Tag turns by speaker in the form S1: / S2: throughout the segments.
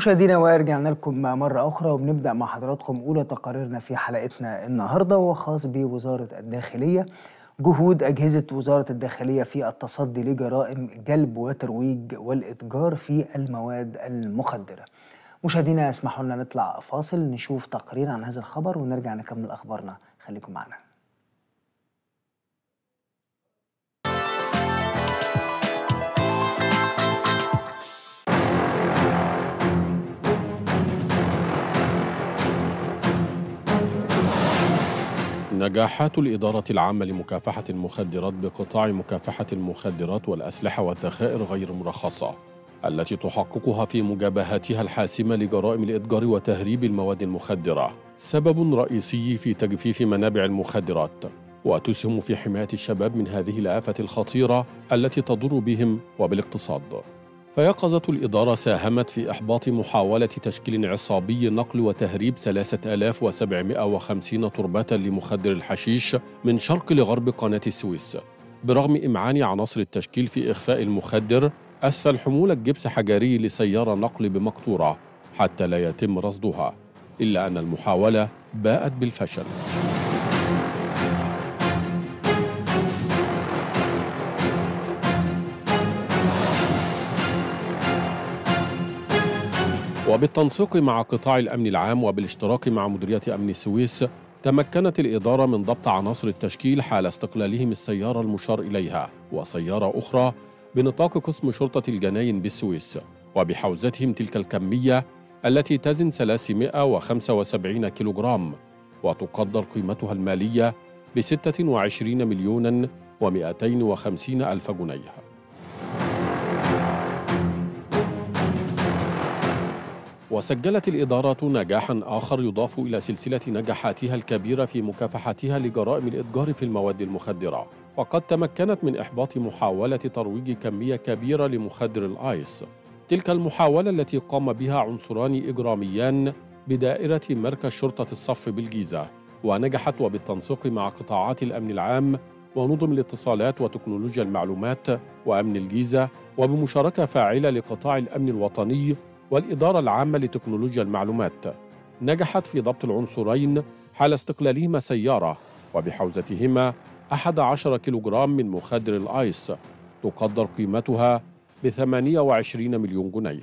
S1: مشاهدينا ورجعنا لكم مرة أخرى وبنبدأ مع حضراتكم أولى تقاريرنا في حلقتنا النهاردة وهو خاص بوزارة الداخلية جهود أجهزة وزارة الداخلية في التصدي لجرائم جلب وترويج والإتجار في المواد المخدرة مشاهدينا اسمحوا لنا نطلع فاصل نشوف تقرير عن هذا الخبر ونرجع نكمل أخبارنا خليكم معنا
S2: نجاحات الإدارة العامة لمكافحة المخدرات بقطاع مكافحة المخدرات والأسلحة والذخائر غير مرخصة التي تحققها في مجابهاتها الحاسمة لجرائم الإتجار وتهريب المواد المخدرة سبب رئيسي في تجفيف منابع المخدرات وتسهم في حماية الشباب من هذه الآفة الخطيرة التي تضر بهم وبالاقتصاد فيقظة الإدارة ساهمت في إحباط محاولة تشكيل عصابي نقل وتهريب 3750 تربة لمخدر الحشيش من شرق لغرب قناة السويس برغم إمعان عناصر التشكيل في إخفاء المخدر أسفل حمولة جبس حجري لسيارة نقل بمقطورة حتى لا يتم رصدها إلا أن المحاولة باءت بالفشل وبالتنسيق مع قطاع الأمن العام وبالاشتراك مع مديرية أمن السويس تمكنت الإدارة من ضبط عناصر التشكيل حال استقلالهم السيارة المشار إليها وسيارة أخرى بنطاق قسم شرطة الجناين بالسويس وبحوزتهم تلك الكمية التي تزن 375 كيلوغرام وتقدر قيمتها المالية ب 26 مليون و250 ألف جنيه وسجلت الإدارة نجاحا آخر يضاف إلى سلسلة نجاحاتها الكبيرة في مكافحتها لجرائم الإتجار في المواد المخدرة فقد تمكنت من إحباط محاولة ترويج كمية كبيرة لمخدر الآيس تلك المحاولة التي قام بها عنصران إجراميان بدائرة مركز شرطة الصف بالجيزة ونجحت وبالتنسيق مع قطاعات الأمن العام ونظم الاتصالات وتكنولوجيا المعلومات وأمن الجيزة وبمشاركة فاعلة لقطاع الأمن الوطني والإدارة العامة لتكنولوجيا المعلومات نجحت في ضبط العنصرين حال استقلالهما سيارة وبحوزتهما 11 كيلوغرام من مخدر الآيس تقدر قيمتها ب 28 مليون جنيه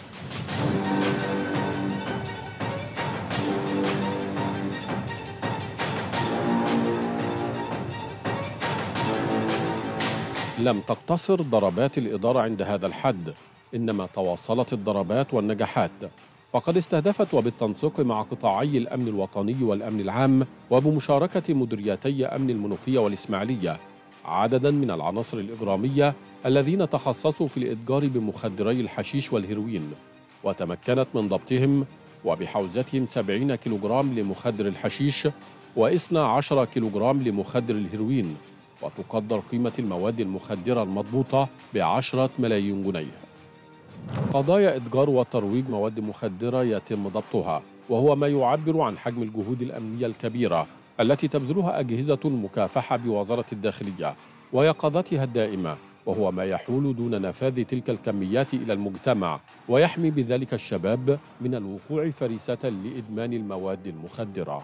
S2: لم تقتصر ضربات الإدارة عند هذا الحد إنما تواصلت الضربات والنجاحات فقد استهدفت وبالتنسيق مع قطاعي الأمن الوطني والأمن العام وبمشاركة مديريتي أمن المنوفية والإسماعيلية عددا من العناصر الإجرامية الذين تخصصوا في الإتجار بمخدري الحشيش والهيروين وتمكنت من ضبطهم وبحوزتهم 70 كيلوغرام لمخدر الحشيش و12 كيلوغرام لمخدر الهيروين وتقدر قيمة المواد المخدرة المضبوطة بعشرة ملايين جنيه قضايا إتجار وترويج مواد مخدرة يتم ضبطها وهو ما يعبر عن حجم الجهود الأمنية الكبيرة التي تبذلها أجهزة المكافحة بوزارة الداخلية ويقظتها الدائمة وهو ما يحول دون نفاذ تلك الكميات إلى المجتمع ويحمي بذلك الشباب من الوقوع فريسة لإدمان المواد المخدرة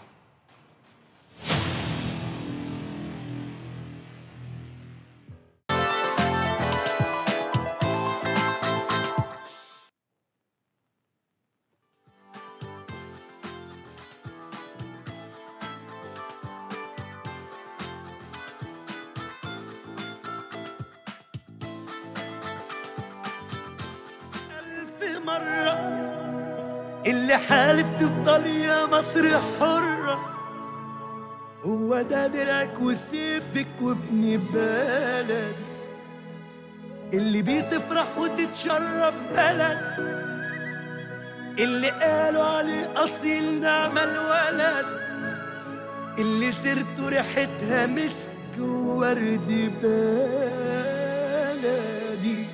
S3: ألف مرة اللي حالف تفضل يا مصر حرة هو ده درعك وسيفك وابن بلد اللي بيه تفرح وتتشرف بلد اللي قالوا عليه أصيل نعم الولد اللي سيرته ريحتها مسك وورد بلدي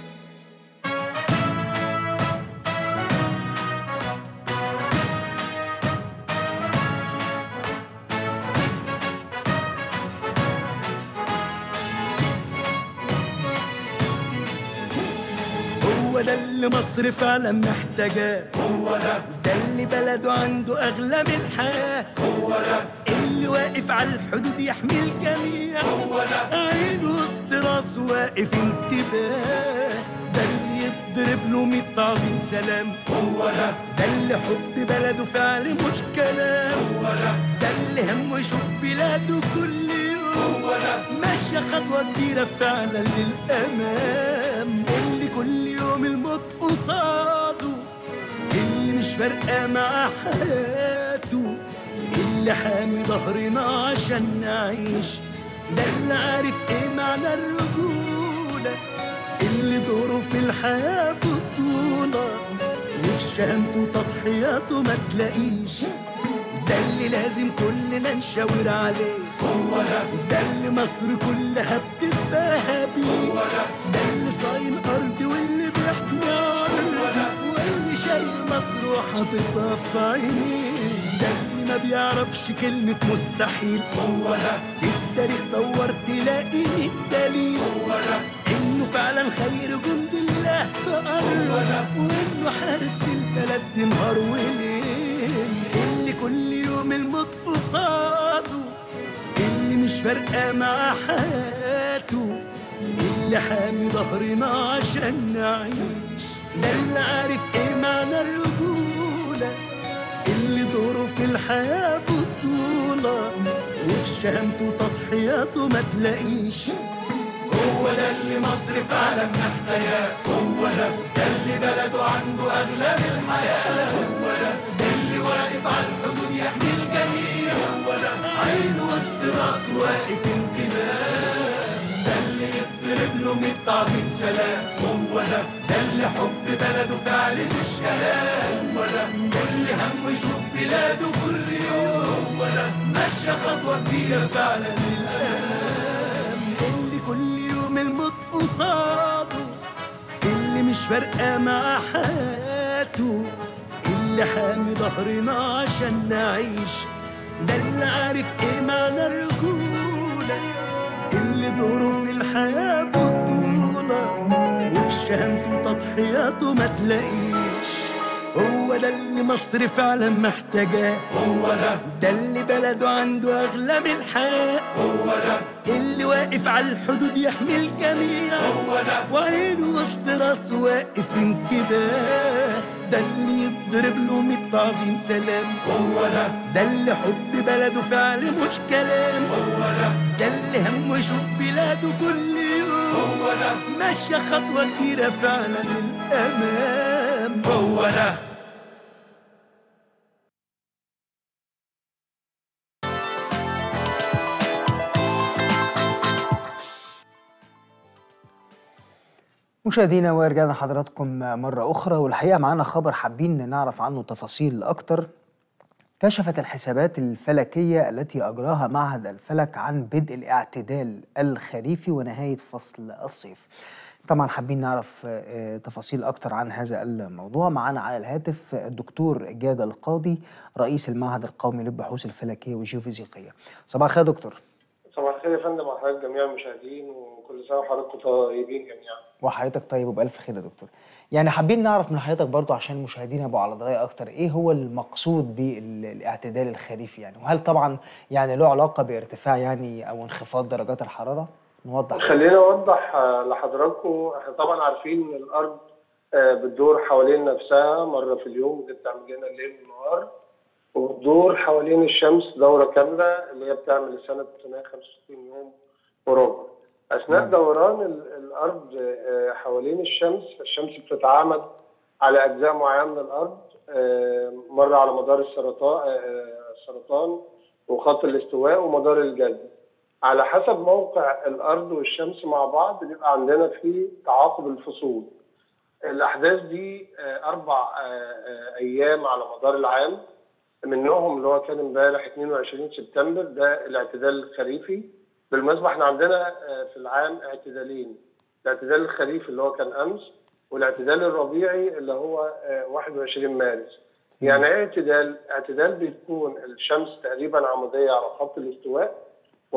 S3: هو ده اللي اللي مصر فعلا محتاجاه هو ده ده اللي بلده عنده اغلى من الحياه هو ده اللي واقف على الحدود يحمي الجميع هو ده عين وسط راس واقف انتباه ده اللي يضرب له ميت تعظيم سلام هو ده ده اللي حب بلده فعل مش كلام هو ده ده اللي همه يشوف بلاده كل يوم هو ده ماشية خطوة كبيرة فعلا للأمام اللي كل يوم الموت قصاده اللي مش فارقة مع حياته اللي حامي ظهرنا عشان نعيش ده اللي عارف ايه معنى الرجولة اللي دوره في الحياة بطولة وفي شهامته تضحياته ما تلاقيش ده اللي لازم كلنا نشاور عليه هو ده ده اللي مصر كلها بتبقى بيه هو ده ده اللي صاين ارض واللي بيحمي ارض واللي شايل مصر وحاططها في عينيه ده اللي ما بيعرفش كلمة مستحيل هو ده في التاريخ دور تلاقي الدليل هو ده انه فعلا خير جند الله في ارض وانه حارس البلد نهار وليل اللي كل يوم الموت قصاده اللي مش فارقة مع حياته اللي حامي ظهرنا عشان نعيش ده اللي عارف ايه معنى الرجولة اللي دوره في الحياة بطولة وفي شهامته وتضحياته ما تلاقيش هو ده اللي مصر فعلا محتاجاه هو ده ده اللي بلده عنده اغلى من الحياه هو ده ده اللي واقف على الحدود يحمي الجميع هو ده عينه وسط راسه واقف انتباه ده اللي يضرب له ميت تعظيم سلام هو ده ده اللي حب بلده فعل مش كلام هو ده ده اللي همه يشوف بلاده كل يوم هو ده ماشيه خطوه كبيره فعلا للامام اللي كل يوم الموت قصاده اللي مش فارقة مع حياته اللي حامي ظهرنا عشان نعيش ده اللي عارف ايه معنى الرجولة اللي دوره في الحياة بطولة وفي شهامته وتضحياته ما تلاقيش هو ده اللي مصر فعلا محتاجاه هو ده ده اللي بلده عنده اغلى من الحياه هو ده اللي واقف على الحدود يحمي الجميع هو ده وعينه وسط راسه واقف انتباه ده اللي يضرب له ميت تعظيم سلام هو ده ده اللي حب بلده فعل مش كلام هو ده ده اللي همه يشوف بلاده كل يوم هو ده ماشية خطوة كبيرة فعلا للأمام هو ده
S1: مشاهدينا ورجعنا لحضراتكم مرة أخرى والحقيقة معانا خبر حابين نعرف عنه تفاصيل أكتر كشفت الحسابات الفلكية التي أجراها معهد الفلك عن بدء الاعتدال الخريفي ونهاية فصل الصيف طبعا حابين نعرف آه، تفاصيل أكتر عن هذا الموضوع معانا على الهاتف الدكتور جاد القاضي رئيس المعهد القومي للبحوث الفلكية والجيوفيزيقية صباح الخير يا دكتور
S4: صباح الخير يا فندم على حضرتك جميع المشاهدين وكل سنه وحضراتكم طيبين جميعا.
S1: وحضرتك طيب وبألف خير يا دكتور يعني حابين نعرف من حضرتك برضو عشان المشاهدين يبقوا على درايه اكتر ايه هو المقصود بالاعتدال الخريفي يعني وهل طبعا يعني له علاقه بارتفاع يعني او انخفاض درجات الحراره نوضح
S4: خلينا اوضح آه، لحضراتكم احنا طبعا عارفين ان الارض آه، بتدور حوالين نفسها مره في اليوم اللي بتعمل لنا الليل والنهار وبتدور حوالين الشمس دوره كامله اللي هي بتعمل السنه 365 يوم وربع. اثناء دوران ال- الارض آه، حوالين الشمس فالشمس بتتعامد على اجزاء معينه من الارض آه، مره على مدار السرطان السرطان وخط الاستواء ومدار الجذب. على حسب موقع الارض والشمس مع بعض بيبقى عندنا في تعاقب الفصول. الاحداث دي آه، اربع آه، آه، ايام على مدار العام منهم اللي هو كان امبارح 22 سبتمبر ده الاعتدال الخريفي بالمناسبه احنا عندنا آه، في العام اعتدالين الاعتدال الخريفي اللي هو كان امس والاعتدال الربيعي اللي هو آه، 21 مارس يعني ايه اعتدال؟ اعتدال بتكون الشمس تقريبا عموديه على خط الاستواء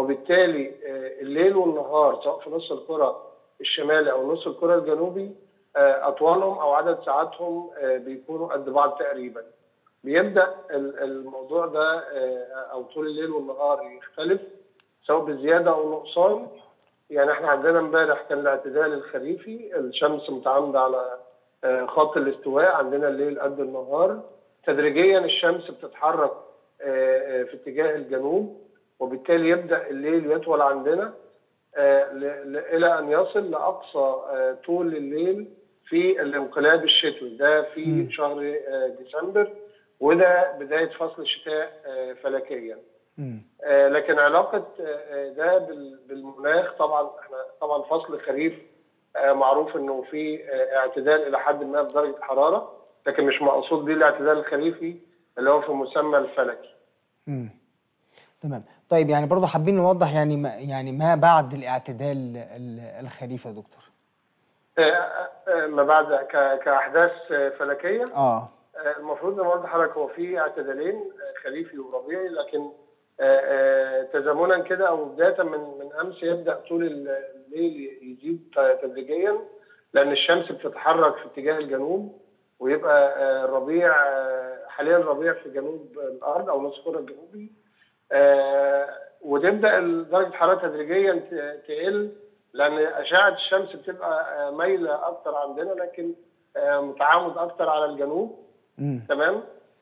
S4: وبالتالي آه، الليل والنهار سواء في نص الكره الشمالي او نص الكره الجنوبي آه، اطوالهم او عدد ساعاتهم آه، بيكونوا قد بعض تقريبا بيبدا ال- الموضوع ده آه، او طول الليل والنهار يختلف سواء بزياده او نقصان يعني احنا عندنا امبارح كان الاعتدال الخريفي الشمس متعامده على آه، خط الاستواء عندنا الليل قد النهار تدريجيا الشمس بتتحرك آه، آه، في اتجاه الجنوب وبالتالي يبدا الليل يطول عندنا آه، ل- ل- الى ان يصل لاقصى آه، طول الليل في الانقلاب الشتوي ده في شهر آه، ديسمبر وده بدايه فصل الشتاء آه، فلكيا
S1: مم.
S4: آه، لكن علاقه آه، آه، ده بال- بالمناخ طبعا احنا طبعا فصل خريف آه، معروف انه في آه، اعتدال الى حد ما في درجه الحراره لكن مش مقصود بيه الاعتدال الخريفي اللي هو في مسمى الفلكي
S1: مم. تمام طيب يعني برضه حابين نوضح يعني ما يعني ما بعد الاعتدال ال- الخريفي يا دكتور
S4: آه، آه، آه، ما بعد ك- كاحداث آه، فلكيه
S1: اه
S4: آه، المفروض زي ما قلت لحضرتك هو في اعتدالين آه، خريفي وربيعي لكن آه، آه، تزامنا كده او بدايه من من امس يبدا طول الليل يزيد ت- تدريجيا لان الشمس بتتحرك في اتجاه الجنوب ويبقى آه، الربيع آه، حاليا الربيع في جنوب الارض او نصف الكره الجنوبي آه، وتبدا درجه الحراره تدريجيا ت- تقل لان اشعه الشمس بتبقى آه، مايله اكتر عندنا لكن آه، متعامد اكتر على الجنوب
S1: مم.
S4: تمام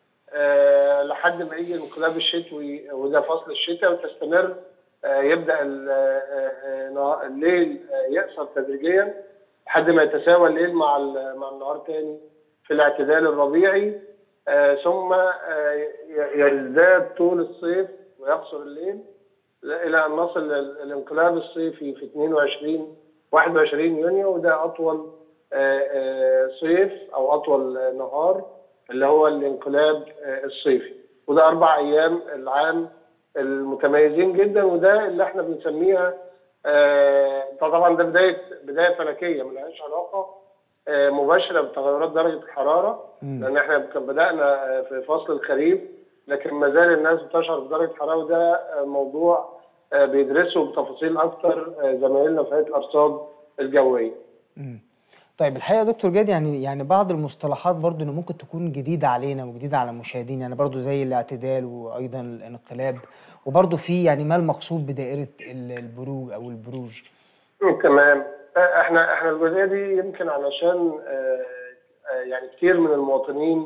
S4: آه لحد ما يجي الانقلاب الشتوي وده فصل الشتاء وتستمر آه يبدا ال- آه، آه، نها- الليل آه، يقصر تدريجيا لحد ما يتساوى الليل مع ال- مع النهار تاني في الاعتدال الربيعي آه ثم آه ي- يزداد طول الصيف ويقصر الليل الى ان نصل للانقلاب الصيفي في 22 21 يونيو وده اطول آه، آه، صيف او اطول آه، نهار اللي هو الانقلاب آه، الصيفي وده اربع ايام العام المتميزين جدا وده اللي احنا بنسميها آه، طبعا ده بدايه بدايه فلكيه ملهاش علاقه آه، مباشره بتغيرات درجه الحراره لان احنا كان بدانا آه، في فصل الخريف لكن ما زال الناس بتشعر بدرجه الحراره وده آه، موضوع آه، بيدرسه بتفاصيل اكتر آه، زمايلنا في هيئه الارصاد الجويه.
S1: مم. طيب الحقيقه يا دكتور جاد يعني يعني بعض المصطلحات برضو اللي ممكن تكون جديده علينا وجديده على المشاهدين يعني برضو زي الاعتدال وايضا الانقلاب وبرضو في يعني ما المقصود بدائره ال- البروج او البروج
S4: تمام آه، احنا احنا الجزئيه دي يمكن علشان آه، آه، يعني كتير من المواطنين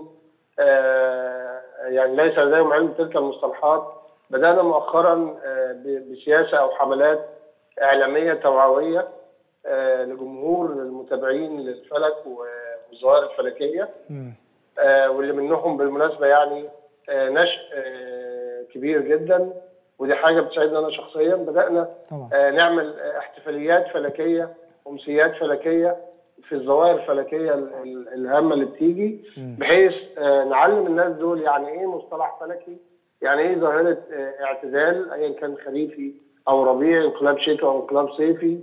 S4: آه، يعني ليس لديهم علم بتلك المصطلحات بدانا مؤخرا آه، ب- بسياسه او حملات اعلاميه توعويه آه، لجمهور المتابعين للفلك والظواهر الفلكيه
S1: مم.
S4: آه، واللي منهم بالمناسبه يعني آه، نشء آه، كبير جدا ودي حاجه بتسعدني انا شخصيا بدانا
S1: طبعا
S4: آه، نعمل آه، احتفاليات فلكيه امسيات فلكيه في الظواهر الفلكيه ال- ال- الهامه اللي بتيجي بحيث آه، نعلم الناس دول يعني ايه مصطلح فلكي يعني ايه ظاهره آه، اعتدال ايا كان خريفي او ربيعي انقلاب شتوي او انقلاب صيفي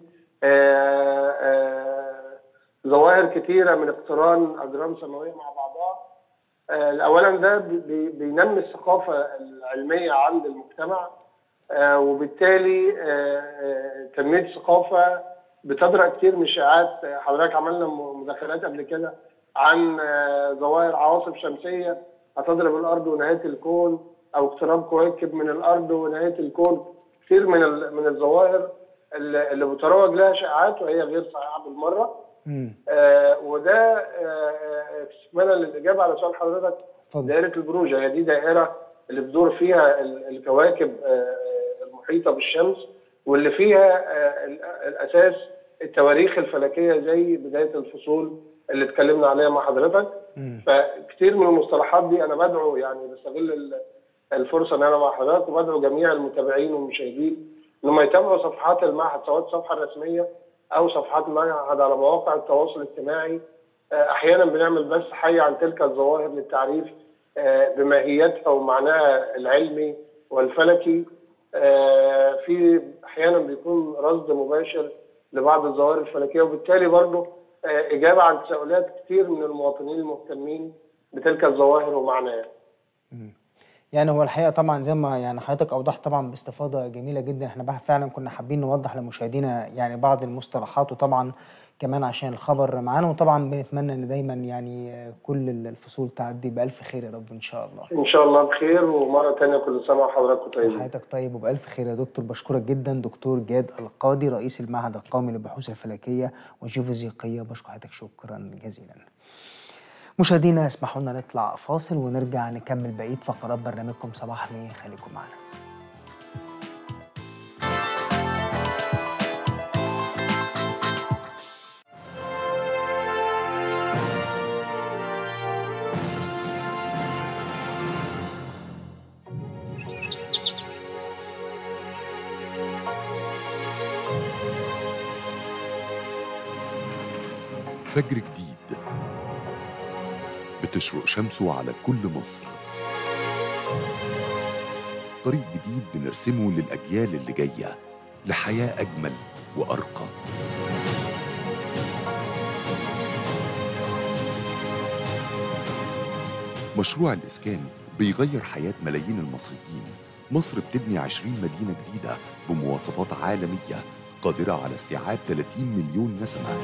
S4: آه، آه، ظواهر كتيره من اقتران اجرام سماويه مع بعضها آه، اولا ده بي- بي- بينمي الثقافه العلميه عند المجتمع آه، وبالتالي آه، آه، تنميه الثقافه بتدرأ كتير من الشائعات آه، حضرتك عملنا م- مداخلات قبل كده عن آه، ظواهر عواصف شمسيه هتضرب الارض ونهايه الكون او اقتراب كواكب من الارض ونهايه الكون كتير من ال- من الظواهر اللي اللي بتروج لها شائعات وهي غير صحيحه بالمره
S1: مم.
S4: آه، وده آه، آه، استكمالا للاجابه على سؤال حضرتك
S1: اتفضل.
S4: دائره البروج هي دي دائره اللي بتدور فيها ال- الكواكب آه، المحيطه بالشمس واللي فيها آه، ال- الاساس التواريخ الفلكيه زي بدايه الفصول اللي اتكلمنا عليها مع حضرتك
S1: مم.
S4: فكتير من المصطلحات دي انا بدعو يعني بستغل ال- الفرصه ان انا مع حضرتك وبدعو جميع المتابعين والمشاهدين انهم يتابعوا صفحات المعهد سواء الصفحه الرسميه او صفحات المعهد على مواقع التواصل الاجتماعي آه، احيانا بنعمل بث حي عن تلك الظواهر للتعريف آه، بماهيتها ومعناها العلمي والفلكي آه، في احيانا بيكون رصد مباشر لبعض الظواهر الفلكيه وبالتالي برضه آه، اجابه عن تساؤلات كتير من المواطنين المهتمين بتلك الظواهر ومعناها
S1: يعني هو الحقيقه طبعا زي ما يعني حضرتك اوضحت طبعا باستفاضه جميله جدا احنا بقى فعلا كنا حابين نوضح لمشاهدينا يعني بعض المصطلحات وطبعا كمان عشان الخبر معانا وطبعا بنتمنى ان دايما يعني آه، كل الفصول تعدي بالف خير يا رب ان شاء الله
S4: ان شاء الله بخير ومره تانية كل سنه وحضراتكم طيبين
S1: حياتك طيب وبألف خير يا دكتور بشكرك جدا دكتور جاد القاضي رئيس المعهد القومي للبحوث الفلكية والجيوفيزيقية بشكر حضرتك شكرا جزيلا مشاهدينا اسمحوا لنا نطلع فاصل ونرجع نكمل بقية فقرات برنامجكم صباح مي خليكم معنا
S5: فجر جديد بتشرق شمسه على كل مصر طريق جديد بنرسمه للأجيال اللي جاية لحياة أجمل وأرقى مشروع الإسكان بيغير حياة ملايين المصريين مصر بتبني 20 مدينة جديدة بمواصفات عالمية قادرة على استيعاب 30 مليون نسمة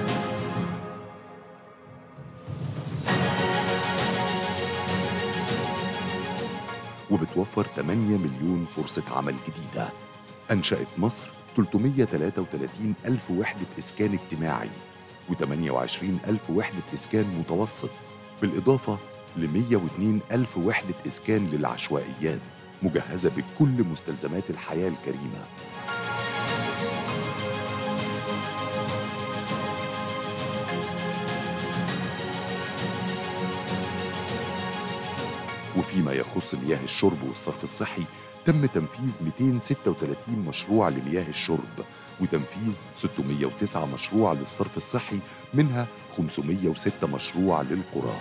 S5: وبتوفر 8 مليون فرصة عمل جديدة أنشأت مصر 333 ألف وحدة إسكان اجتماعي و28 ألف وحدة إسكان متوسط بالإضافة ل 102 ألف وحدة إسكان للعشوائيات مجهزة بكل مستلزمات الحياة الكريمة وفيما يخص مياه الشرب والصرف الصحي تم تنفيذ 236 مشروع لمياه الشرب وتنفيذ 609 مشروع للصرف الصحي منها 506 مشروع للقرى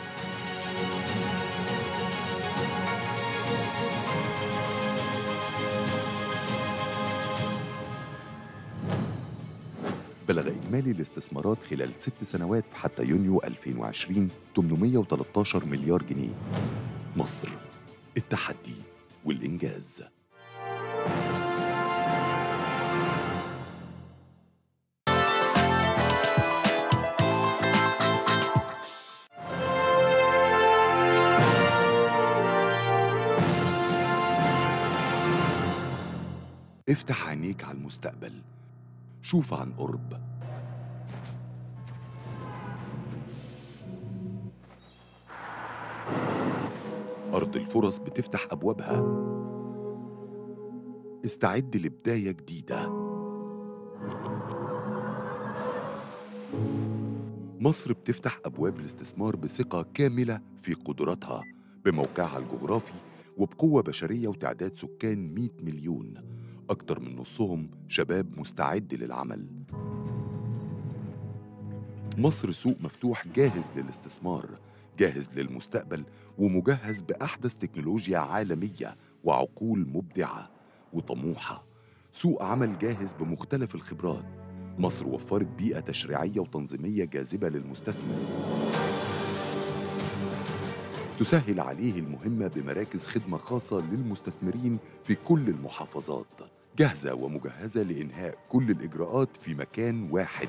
S5: بلغ إجمالي الاستثمارات خلال ست سنوات حتى يونيو 2020 813 مليار جنيه مصر التحدي والإنجاز افتح عينيك على المستقبل شوف عن قرب أرض الفرص بتفتح أبوابها استعد لبداية جديدة مصر بتفتح أبواب الاستثمار بثقة كاملة في قدراتها بموقعها الجغرافي وبقوة بشرية وتعداد سكان 100 مليون أكتر من نصهم شباب مستعد للعمل مصر سوق مفتوح جاهز للاستثمار جاهز للمستقبل ومجهز بأحدث تكنولوجيا عالمية وعقول مبدعة وطموحة سوق عمل جاهز بمختلف الخبرات مصر وفرت بيئة تشريعية وتنظيمية جاذبة للمستثمر تسهل عليه المهمة بمراكز خدمة خاصة للمستثمرين في كل المحافظات جاهزة ومجهزة لإنهاء كل الإجراءات في مكان واحد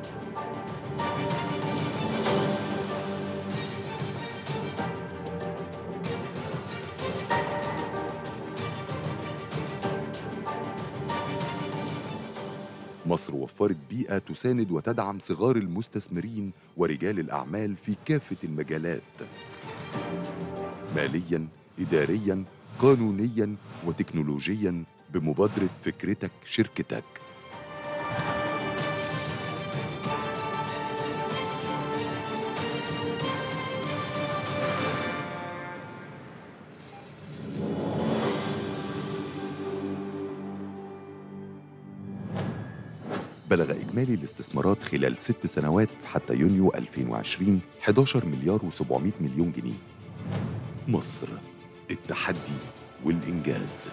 S5: مصر وفرت بيئة تساند وتدعم صغار المستثمرين ورجال الأعمال في كافة المجالات مالياً، إدارياً، قانونياً وتكنولوجياً بمبادرة فكرتك شركتك بلغ إجمالي الاستثمارات خلال ست سنوات حتى يونيو 2020 11 مليار و700 مليون جنيه مصر التحدي والإنجاز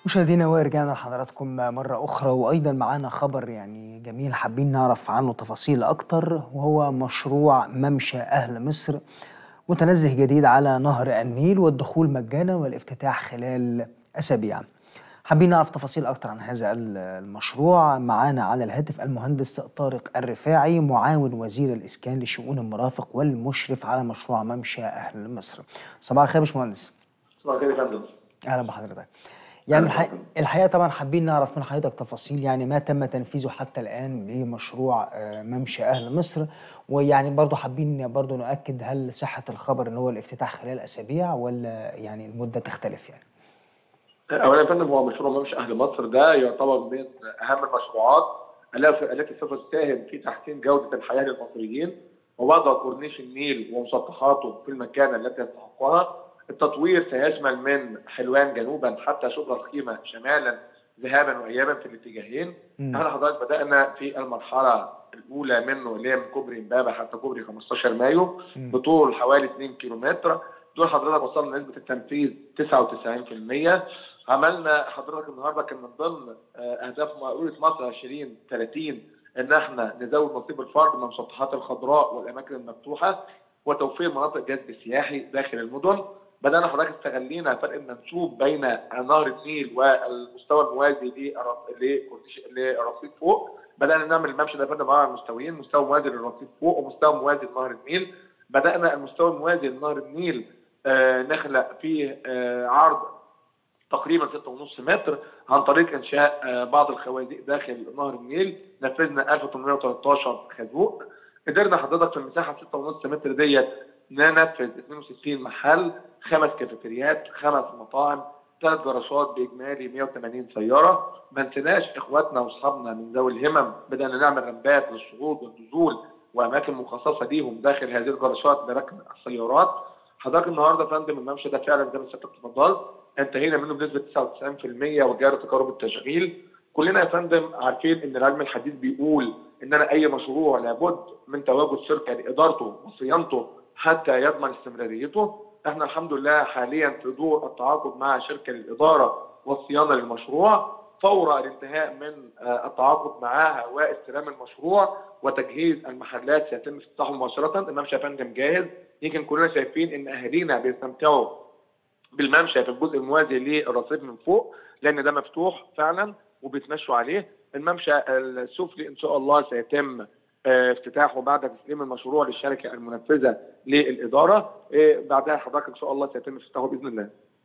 S1: مشاهدينا ورجعنا لحضراتكم مرة أخرى وأيضا معانا خبر يعني جميل حابين نعرف عنه تفاصيل أكتر وهو مشروع ممشى أهل مصر متنزه جديد على نهر النيل والدخول مجانا والافتتاح خلال أسابيع حابين نعرف تفاصيل أكتر عن هذا المشروع معانا على الهاتف المهندس طارق الرفاعي معاون وزير الإسكان لشؤون المرافق والمشرف على مشروع ممشى أهل مصر صباح الخير يا باشمهندس
S6: صباح الخير يا فندم
S1: اهلا بحضرتك يعني الح... الحقيقه طبعا حابين نعرف من حضرتك تفاصيل يعني ما تم تنفيذه حتى الان بمشروع آه، ممشى اهل مصر ويعني برضه حابين برضه نؤكد هل صحه الخبر ان هو الافتتاح خلال اسابيع ولا يعني المده تختلف يعني
S6: اولا يا فندم هو مشروع ممشى اهل مصر ده يعتبر من اهم المشروعات التي التي سوف تساهم في تحسين جوده الحياه للمصريين ووضع كورنيش النيل ومسطحاته في المكانه التي يستحقها التطوير سيشمل من حلوان جنوبا حتى شبرا الخيمه شمالا ذهابا وايابا في الاتجاهين
S1: مم.
S6: احنا حضرتك بدانا في المرحله الاولى منه اللي هي من كوبري امبابه حتى كوبري 15 مايو
S1: مم.
S6: بطول حوالي 2 كيلومتر دول حضرتك وصلنا لنسبه التنفيذ 99% عملنا حضرتك النهارده كان من ضمن آه، اهداف مقوله مصر 2030 ان احنا نزود نصيب الفرد من المسطحات الخضراء والاماكن المفتوحه وتوفير مناطق جذب سياحي داخل المدن بدانا حضرتك استغلينا فرق المنسوب بين نهر النيل والمستوى الموازي للر- لكورنيش- للرصيف فوق بدانا نعمل الممشى ده يا فندم على مستويين مستوى موازي للرصيف فوق ومستوى موازي لنهر النيل بدانا المستوى الموازي لنهر النيل آه نخلق فيه آه عرض تقريبا 6.5 متر عن طريق انشاء آه، بعض الخوازيق داخل نهر النيل نفذنا 1813 خازوق قدرنا حضرتك في المساحه 6.5 متر ديت ننفذ 62 محل خمس كافيتريات خمس مطاعم ثلاث جراشات باجمالي 180 سياره ما نسيناش اخواتنا واصحابنا من ذوي الهمم بدانا نعمل رمبات للصعود والنزول واماكن مخصصه ليهم داخل هذه الجراشات لركن السيارات حضرتك النهارده يا فندم الممشى ده فعلا زي ما سيادتك اتفضلت انتهينا منه بنسبه 99% وجاري تقارب التشغيل كلنا يا فندم عارفين ان العلم الحديث بيقول ان انا اي مشروع لابد من تواجد شركه لادارته وصيانته حتى يضمن استمراريته احنا الحمد لله حاليا في دور التعاقد مع شركه للاداره والصيانه للمشروع فور الانتهاء من آه، التعاقد معاها واستلام المشروع وتجهيز المحلات سيتم افتتاحه مباشره الممشى يا فندم جاهز يمكن كلنا شايفين ان اهالينا بيستمتعوا بالممشى في الجزء الموازي للرصيف من فوق لان ده مفتوح فعلا وبيتمشوا عليه الممشى السفلي ان شاء الله سيتم آه، افتتاحه بعد تسليم المشروع للشركه المنفذه للاداره آه، بعدها حضرتك ان شاء الله سيتم افتتاحه باذن الله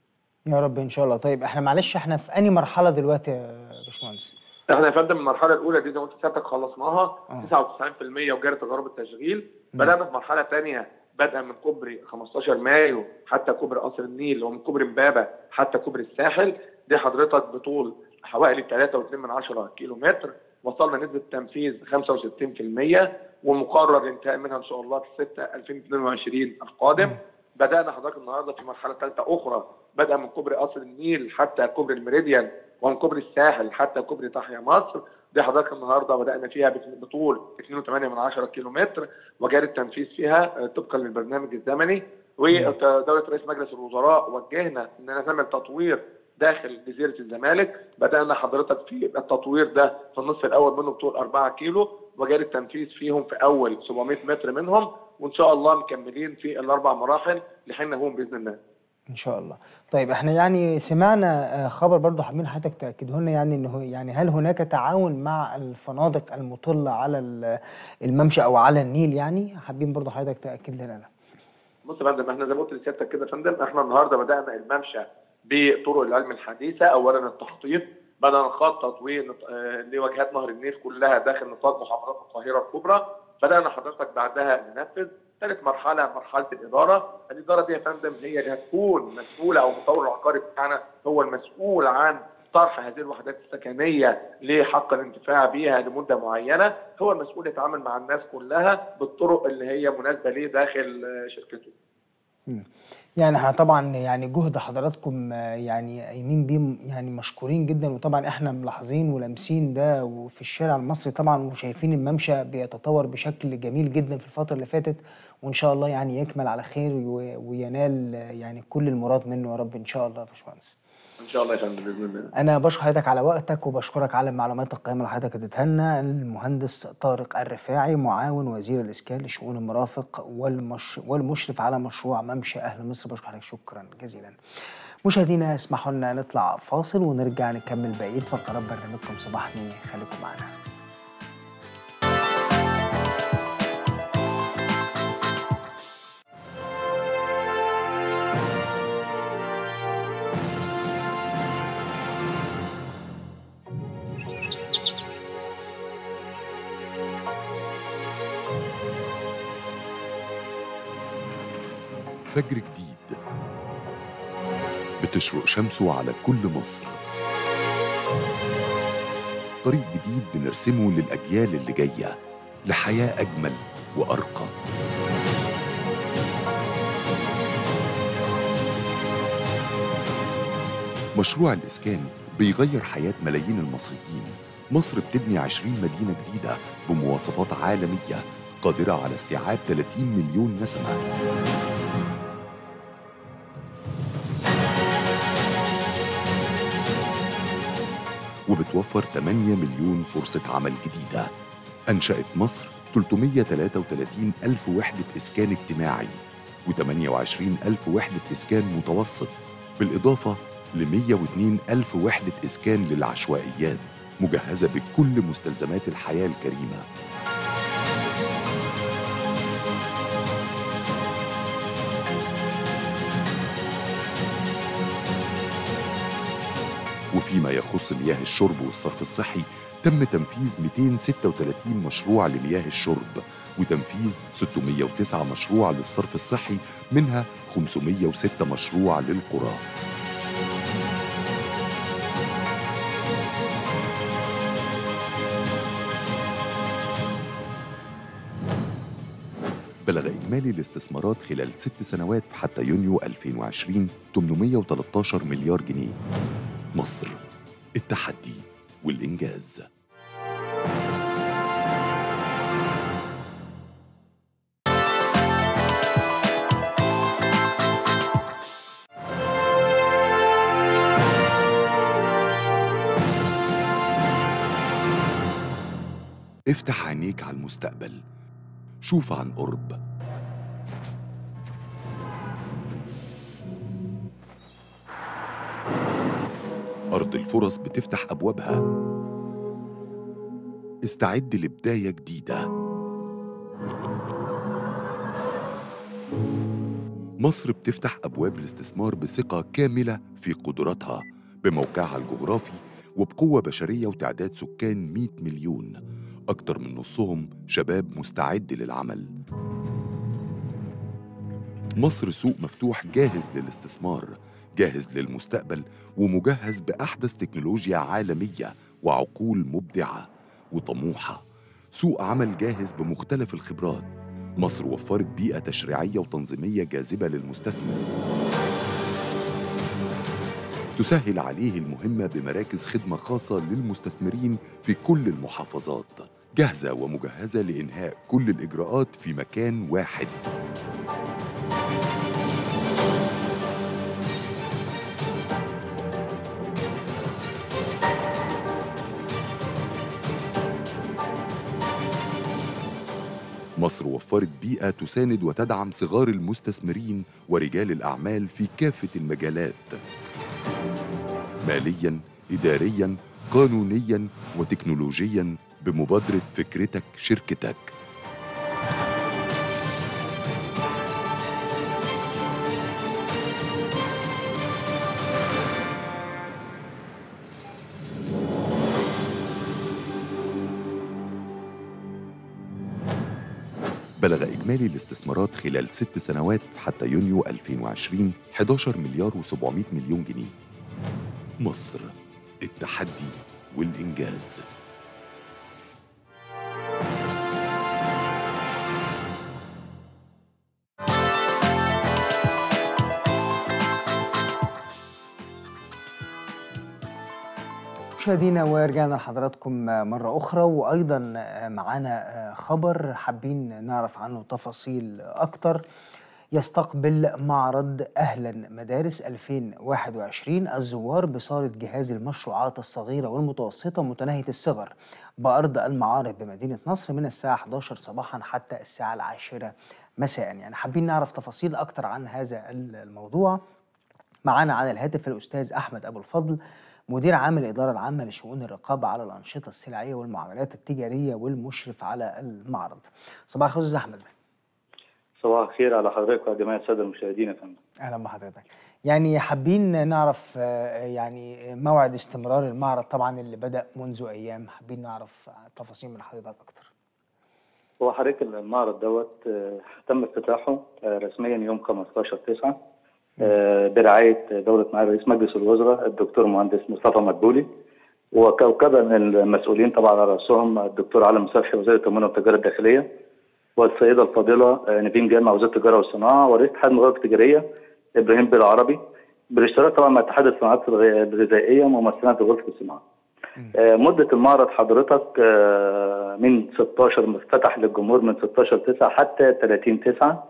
S1: يا رب ان شاء الله طيب احنا معلش احنا في انهي مرحله دلوقتي يا باشمهندس
S6: احنا يا فندم المرحله الاولى دي زي ما قلت سيادتك خلصناها
S1: آه.
S6: 99% وجاري تجارب التشغيل بدانا في مرحله ثانيه بدءا من كوبري 15 مايو حتى كوبري قصر النيل ومن كوبري امبابه حتى كوبري الساحل دي حضرتك بطول حوالي 3.2 كيلو متر وصلنا نسبه تنفيذ 65% ومقرر الانتهاء منها ان شاء الله في 6 2022 القادم بدانا حضرتك النهارده في مرحله ثالثه اخرى بدءا من كوبري قصر النيل حتى كوبري الميريديان ومن كوبري الساحل حتى كوبري تحيا مصر دي حضرتك النهارده بدانا فيها بت- بطول 2.8 كيلو متر وجاري التنفيذ فيها آه، طبقا للبرنامج الزمني ودوله رئيس مجلس الوزراء وجهنا اننا نعمل تطوير داخل جزيره الزمالك بدانا حضرتك في التطوير ده في النصف الاول منه بطول 4 كيلو وجاري التنفيذ فيهم في اول 700 متر منهم وان شاء الله مكملين في الاربع مراحل لحين نهون باذن الله
S1: ان شاء الله طيب احنا يعني سمعنا آه، خبر برضو حابين حضرتك تاكده لنا يعني انه يعني هل هناك تعاون مع الفنادق المطله على ال- الممشى او على النيل يعني حابين برضو حضرتك تاكد لنا ده
S6: بص يا فندم احنا زي ما قلت لسيادتك كده يا فندم احنا النهارده بدانا الممشى بطرق العلم الحديثه اولا التخطيط بدانا نخطط ونط- آه، لواجهات نهر النيل كلها داخل نطاق محافظات القاهره الكبرى بدانا حضرتك بعدها ننفذ ثالث مرحله مرحله الاداره الاداره دي يا فندم هي اللي هتكون مسؤوله او المطور العقاري بتاعنا هو المسؤول عن طرح هذه الوحدات السكنيه لحق الانتفاع بها لمده معينه هو المسؤول يتعامل مع الناس كلها بالطرق اللي هي مناسبه ليه داخل آه، شركته
S1: يعني احنا طبعا يعني جهد حضراتكم آه، يعني قايمين بيه يعني مشكورين جدا وطبعا احنا ملاحظين ولامسين ده وفي الشارع المصري طبعا وشايفين الممشى بيتطور بشكل جميل جدا في الفترة اللي فاتت وان شاء الله يعني يكمل على خير و- وينال آه، يعني كل المراد منه يا رب ان شاء الله يا باشمهندس
S6: ان شاء الله يا فندم باذن الله
S1: انا بشكر حضرتك على وقتك وبشكرك على المعلومات القيمه اللي حضرتك اديتها لنا المهندس طارق الرفاعي معاون وزير الاسكان لشؤون المرافق والمش... والمشرف على مشروع ممشى اهل مصر بشكر حضرتك شكرا جزيلا مشاهدينا اسمحوا لنا نطلع فاصل ونرجع نكمل بقيه فقرات برنامجكم صباح نية خليكم معنا
S5: فجر جديد بتشرق شمسه على كل مصر طريق جديد بنرسمه للأجيال اللي جاية لحياة أجمل وأرقى مشروع الإسكان بيغير حياة ملايين المصريين مصر بتبني 20 مدينة جديدة بمواصفات عالمية قادرة على استيعاب 30 مليون نسمة وبتوفر 8 مليون فرصة عمل جديدة أنشأت مصر 333 ألف وحدة إسكان اجتماعي و28 ألف وحدة إسكان متوسط بالإضافة ل 102 ألف وحدة إسكان للعشوائيات مجهزة بكل مستلزمات الحياة الكريمة وفيما يخص مياه الشرب والصرف الصحي تم تنفيذ 236 مشروع لمياه الشرب وتنفيذ 609 مشروع للصرف الصحي منها 506 مشروع للقرى بلغ إجمالي الاستثمارات خلال ست سنوات حتى يونيو 2020 813 مليار جنيه مصر التحدي والإنجاز افتح عينيك على المستقبل شوف عن قرب أرض الفرص بتفتح أبوابها استعد لبداية جديدة مصر بتفتح أبواب الاستثمار بثقة كاملة في قدراتها بموقعها الجغرافي وبقوة بشرية وتعداد سكان 100 مليون أكتر من نصهم شباب مستعد للعمل مصر سوق مفتوح جاهز للاستثمار جاهز للمستقبل ومجهز بأحدث تكنولوجيا عالمية وعقول مبدعة وطموحة سوق عمل جاهز بمختلف الخبرات مصر وفرت بيئة تشريعية وتنظيمية جاذبة للمستثمر تسهل عليه المهمة بمراكز خدمة خاصة للمستثمرين في كل المحافظات جاهزة ومجهزة لإنهاء كل الإجراءات في مكان واحد مصر وفرت بيئة تساند وتدعم صغار المستثمرين ورجال الأعمال في كافة المجالات مالياً، إدارياً، قانونياً وتكنولوجياً بمبادرة فكرتك شركتك بلغ إجمالي الاستثمارات خلال ست سنوات حتى يونيو 2020 11 مليار و700 مليون جنيه مصر التحدي والإنجاز
S1: مشاهدينا ورجعنا لحضراتكم مرة أخرى وأيضا معانا خبر حابين نعرف عنه تفاصيل أكتر يستقبل معرض أهلا مدارس 2021 الزوار بصالة جهاز المشروعات الصغيرة والمتوسطة متناهية الصغر بأرض المعارض بمدينة نصر من الساعة 11 صباحا حتى الساعة العاشرة مساء يعني حابين نعرف تفاصيل أكتر عن هذا الموضوع معانا على الهاتف الأستاذ أحمد أبو الفضل مدير عام الإدارة العامة لشؤون الرقابة على الأنشطة السلعية والمعاملات التجارية والمشرف على المعرض صباح الخير أستاذ أحمد
S7: صباح الخير على حضرتك وعلى جميع الساده المشاهدين يا فندم.
S1: اهلا بحضرتك. يعني حابين نعرف يعني موعد استمرار المعرض طبعا اللي بدا منذ ايام حابين نعرف تفاصيل من حضرتك اكتر.
S7: هو حضرتك المعرض دوت تم افتتاحه رسميا يوم 15 9 برعايه دوله معالي رئيس مجلس الوزراء الدكتور مهندس مصطفى مدبولي وكوكبا المسؤولين طبعا على راسهم الدكتور علي صبحي وزير التموين والتجاره الداخليه والسيده الفاضله نبيل جامع وزير التجاره والصناعه ورئيس اتحاد المغرب التجاريه ابراهيم بالعربي بالاشتراك طبعا مع اتحاد الصناعات الغذائيه وممثلات غرفه الصناعه. مده المعرض حضرتك من 16 فتح للجمهور من 16 9 حتى 30 9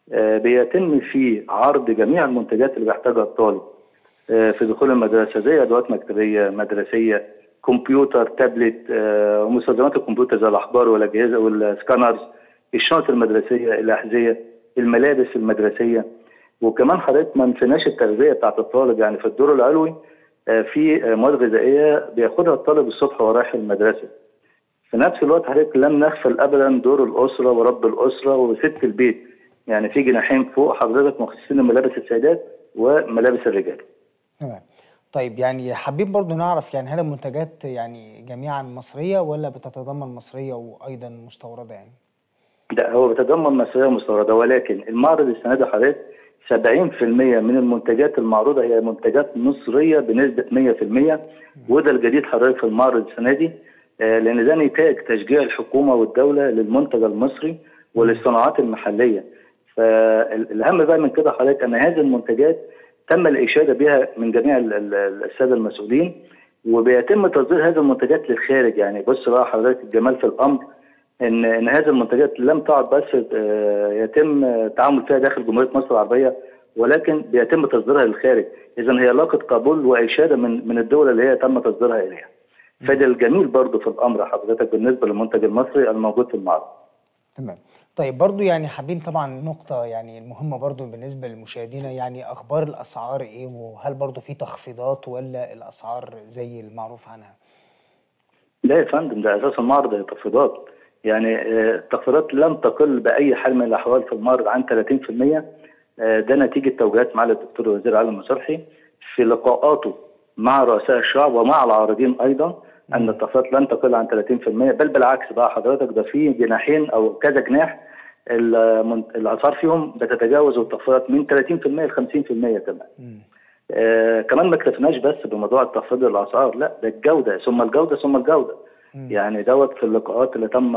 S7: بيتم فيه عرض جميع المنتجات اللي بيحتاجها الطالب في دخول المدرسه زي ادوات مكتبيه مدرسيه كمبيوتر تابلت ومستلزمات الكمبيوتر زي الاحبار والاجهزه والسكانرز الشنط المدرسيه الاحذيه الملابس المدرسيه وكمان حضرتك ما نسيناش التغذيه بتاعت الطالب يعني في الدور العلوي في مواد غذائيه بياخدها الطالب الصبح وهو رايح المدرسه. في نفس الوقت حضرتك لم نغفل ابدا دور الاسره ورب الاسره وست البيت يعني في جناحين فوق حضرتك مخصصين لملابس السيدات وملابس الرجال.
S1: تمام. طيب يعني حابين برضو نعرف يعني هل المنتجات يعني جميعا مصريه ولا بتتضمن مصريه وايضا مستورده يعني؟
S7: لا هو بيتضمن مصريه مستورده ولكن المعرض السنه دي حضرتك 70% من المنتجات المعروضه هي منتجات مصريه بنسبه 100% وده الجديد حضرتك في المعرض السنه دي لان ده نتاج تشجيع الحكومه والدوله للمنتج المصري وللصناعات المحليه فالاهم بقى من كده حضرتك ان هذه المنتجات تم الاشاده بها من جميع الساده المسؤولين وبيتم تصدير هذه المنتجات للخارج يعني بص بقى حضرتك الجمال في الامر ان ان هذه المنتجات لم تعد بس يتم التعامل فيها داخل جمهوريه مصر العربيه ولكن بيتم تصديرها للخارج اذا هي لاقت قبول واشاده من من الدول اللي هي تم تصديرها اليها فده الجميل برضو في الامر حضرتك بالنسبه للمنتج المصري الموجود في المعرض
S1: تمام طيب برضو يعني حابين طبعا نقطة يعني المهمة برضو بالنسبة لمشاهدينا يعني أخبار الأسعار إيه وهل برضو في تخفيضات ولا الأسعار زي المعروف عنها؟
S7: لا يا فندم ده أساس المعرض هي تخفيضات يعني التخفيضات لم تقل باي حال من الاحوال في المعرض عن 30% ده نتيجه توجيهات معالي الدكتور الوزير علي مصلحي في لقاءاته مع رؤساء الشعب ومع العارضين ايضا ان التخفيضات لن تقل عن 30% بل بالعكس بقى حضرتك ده في جناحين او كذا جناح الاسعار فيهم بتتجاوز التخفيضات من 30% ل 50% كمان. آه كمان ما اكتفناش بس بموضوع التخفيض الاسعار لا ده الجوده ثم الجوده ثم الجوده. يعني دوت في اللقاءات اللي تم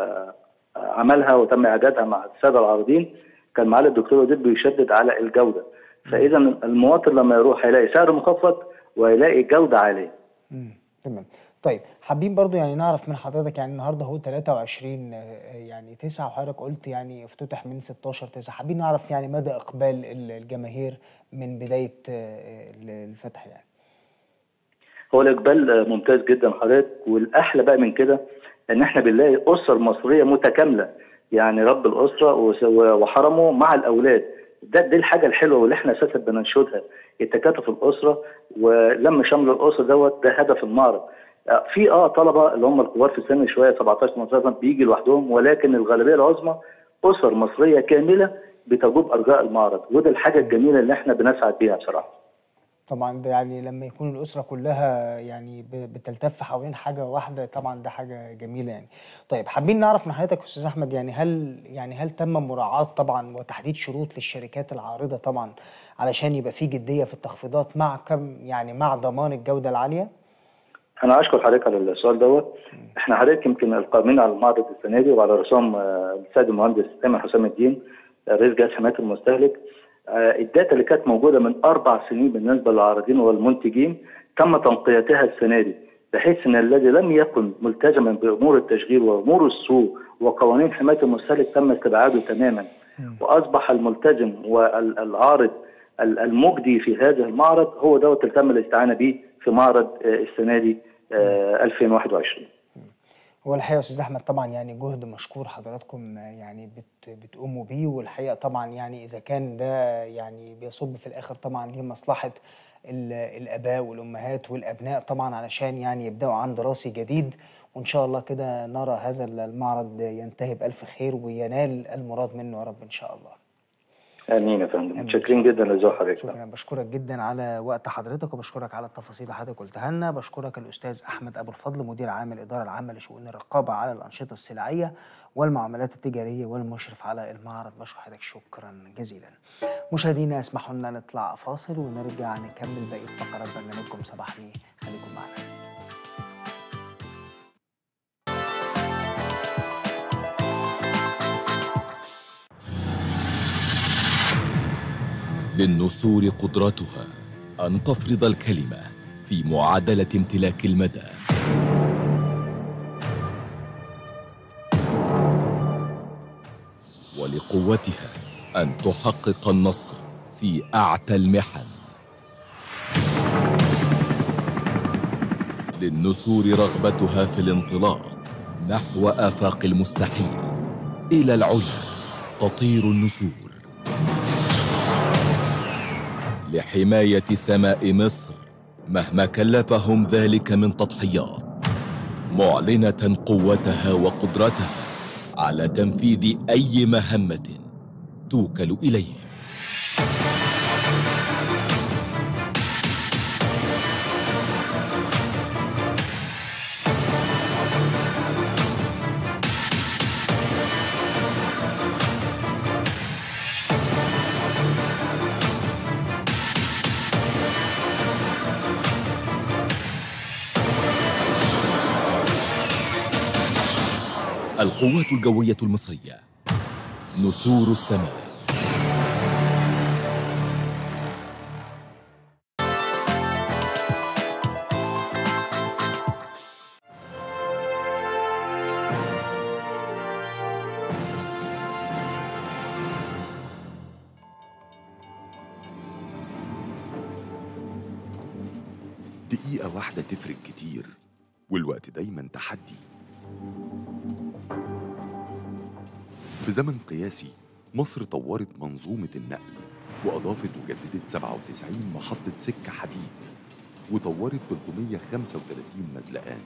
S7: عملها وتم اعدادها مع الساده العارضين كان معالي الدكتور وزير بيشدد على الجوده فاذا المواطن لما يروح هيلاقي سعر مخفض وهيلاقي جوده عاليه.
S1: تمام طيب حابين برضو يعني نعرف من حضرتك يعني النهارده هو 23 يعني 9 وحضرتك قلت يعني افتتح من 16 9 حابين نعرف يعني مدى اقبال الجماهير من بدايه الفتح يعني.
S7: هو الاقبال ممتاز جدا حضرتك والاحلى بقى من كده ان احنا بنلاقي اسر مصريه متكامله يعني رب الاسره وحرمه مع الاولاد ده دي الحاجه الحلوه واللي احنا اساسا بننشدها التكاتف الاسره ولم شمل الاسره دوت ده هدف المعرض في اه طلبه اللي هم الكبار في السن شويه 17 18 سنه بيجي لوحدهم ولكن الغالبيه العظمى اسر مصريه كامله بتجوب ارجاء المعرض وده الحاجه الجميله اللي احنا بنسعد بيها بصراحه.
S1: طبعا ده يعني لما يكون الاسره كلها يعني بتلتف حوالين حاجه واحده طبعا ده حاجه جميله يعني. طيب حابين نعرف من حضرتك استاذ احمد يعني هل يعني هل تم مراعاه طبعا وتحديد شروط للشركات العارضه طبعا علشان يبقى في جديه في التخفيضات مع كم يعني مع ضمان الجوده العاليه؟
S7: انا اشكر حضرتك على السؤال دوت احنا حضرتك يمكن القائمين على المعرض السنه دي وعلى رسوم السيد المهندس ايمن حسام الدين رئيس جهاز حمايه المستهلك الداتا اللي كانت موجوده من اربع سنين بالنسبه للعارضين والمنتجين تم تنقيتها السنه دي بحيث ان الذي لم يكن ملتزما بامور التشغيل وامور السوق وقوانين حمايه المستهلك تم استبعاده تماما واصبح الملتزم والعارض ال- المجدي في هذا المعرض هو دوت اللي تم الاستعانه به في معرض آه، السنه دي آه، 2021
S1: هو الحقيقه يا استاذ احمد طبعا يعني جهد مشكور حضراتكم يعني بت بتقوموا بيه والحقيقه طبعا يعني اذا كان ده يعني بيصب في الاخر طبعا لمصلحه ال- الاباء والامهات والابناء طبعا علشان يعني يبداوا عام دراسي جديد وان شاء الله كده نرى هذا المعرض ينتهي بالف خير وينال المراد منه يا رب ان شاء الله.
S7: امين يا فندم
S1: آمين.
S7: متشكرين جدا لزو حضرتك
S1: شكرا بشكرك جدا على وقت حضرتك وبشكرك على التفاصيل اللي حضرتك قلتها لنا بشكرك الاستاذ احمد ابو الفضل مدير عام الاداره العامه لشؤون الرقابه على الانشطه السلعيه والمعاملات التجاريه والمشرف على المعرض بشكر حضرتك شكرا جزيلا مشاهدينا اسمحوا لنا نطلع فاصل ونرجع نكمل بقيه فقرات برنامجكم صباحني خليكم معنا
S8: للنسور قدرتها ان تفرض الكلمه في معادله امتلاك المدى ولقوتها ان تحقق النصر في اعتى المحن للنسور رغبتها في الانطلاق نحو افاق المستحيل الى العلا تطير النسور لحمايه سماء مصر مهما كلفهم ذلك من تضحيات معلنه قوتها وقدرتها على تنفيذ اي مهمه توكل اليهم القوات الجويه المصريه نسور السماء
S5: دقيقة واحدة تفرق كتير والوقت دايما تحدي في زمن قياسي مصر طورت منظومة النقل وأضافت وجددت 97 محطة سكة حديد وطورت 335 مزلقان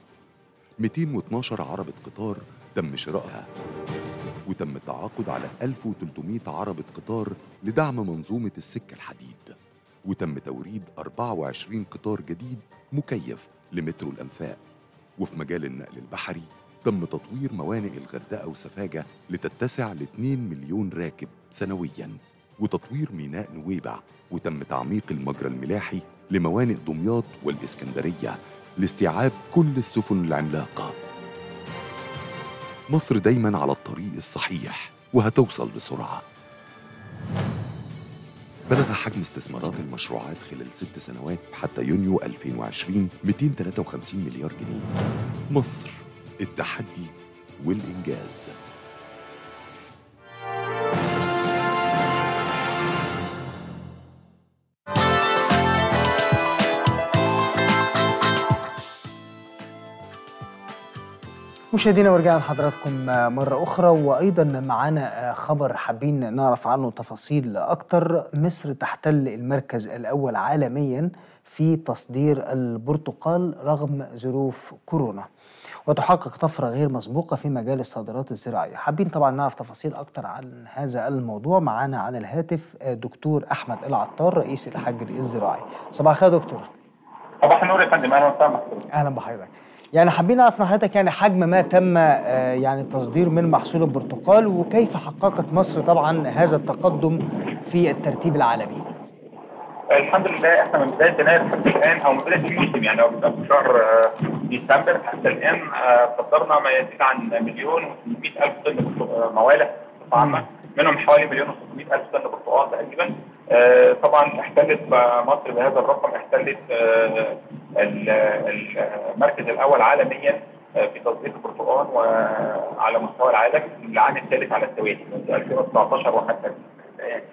S5: 212 عربة قطار تم شرائها وتم التعاقد على 1300 عربة قطار لدعم منظومة السكة الحديد وتم توريد 24 قطار جديد مكيف لمترو الأنفاق وفي مجال النقل البحري تم تطوير موانئ الغردقة وسفاجة لتتسع ل 2 مليون راكب سنوياً وتطوير ميناء نويبع وتم تعميق المجرى الملاحي لموانئ دمياط والإسكندرية لاستيعاب كل السفن العملاقة مصر دايماً على الطريق الصحيح وهتوصل بسرعة بلغ حجم استثمارات المشروعات خلال ست سنوات حتى يونيو 2020 253 مليار جنيه مصر التحدي والإنجاز
S1: مشاهدينا ورجعنا لحضراتكم مرة أخرى وأيضا معانا خبر حابين نعرف عنه تفاصيل أكتر مصر تحتل المركز الأول عالميا في تصدير البرتقال رغم ظروف كورونا وتحقق طفرة غير مسبوقة في مجال الصادرات الزراعية حابين طبعا نعرف تفاصيل أكتر عن هذا الموضوع معانا على الهاتف دكتور أحمد العطار رئيس الحجر الزراعي صباح الخير يا دكتور
S9: صباح النور يا فندم اهلا وسهلا
S1: اهلا بحضرتك يعني حابين نعرف من حضرتك يعني حجم ما تم آه، يعني التصدير من محصول البرتقال وكيف حققت مصر طبعا هذا التقدم في الترتيب العالمي
S9: الحمد لله احنا من بدايه يناير حتى الان او من بدايه الموسم يعني او من في شهر آه، ديسمبر حتى الان آه، صدرنا ما يزيد عن مليون و800 الف طن برتق- آه، موالح بصفه عامه منهم حوالي مليون و600 الف طن برتقال تقريبا آه، طبعا احتلت ب- مصر بهذا الرقم احتلت آه، ال- ال- المركز الاول عالميا آه، في تصدير البرتقال وعلى مستوى العالم العام الثالث على التوالي من 2019 وحتى الآن.